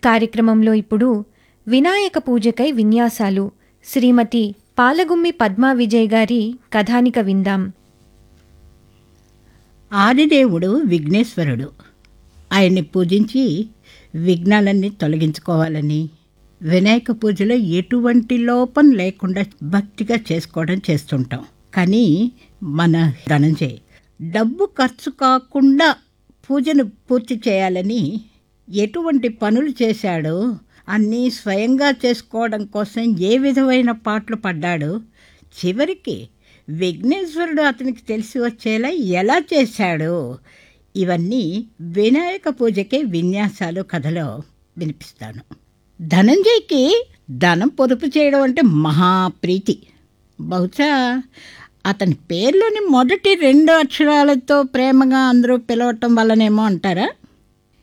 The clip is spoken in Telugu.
కార్యక్రమంలో ఇప్పుడు వినాయక పూజకై విన్యాసాలు శ్రీమతి పాలగుమ్మి పద్మా విజయ్ గారి కథానిక విందాం ఆదిదేవుడు విఘ్నేశ్వరుడు ఆయన్ని పూజించి విఘ్నాలన్నీ తొలగించుకోవాలని వినాయక పూజలో ఎటువంటి లోపం లేకుండా భక్తిగా చేసుకోవడం చేస్తుంటాం కానీ మన ధనంజయ్ డబ్బు ఖర్చు కాకుండా పూజను పూర్తి చేయాలని ఎటువంటి పనులు చేశాడో అన్నీ స్వయంగా చేసుకోవడం కోసం ఏ విధమైన పాటలు పడ్డాడో చివరికి విఘ్నేశ్వరుడు అతనికి తెలిసి వచ్చేలా ఎలా చేశాడు ఇవన్నీ వినాయక పూజకే విన్యాసాలు కథలో వినిపిస్తాను ధనంజయ్కి ధనం పొదుపు చేయడం అంటే మహాప్రీతి బహుశా అతని పేర్లోని మొదటి రెండు అక్షరాలతో ప్రేమగా అందరూ పిలవటం వల్లనేమో అంటారా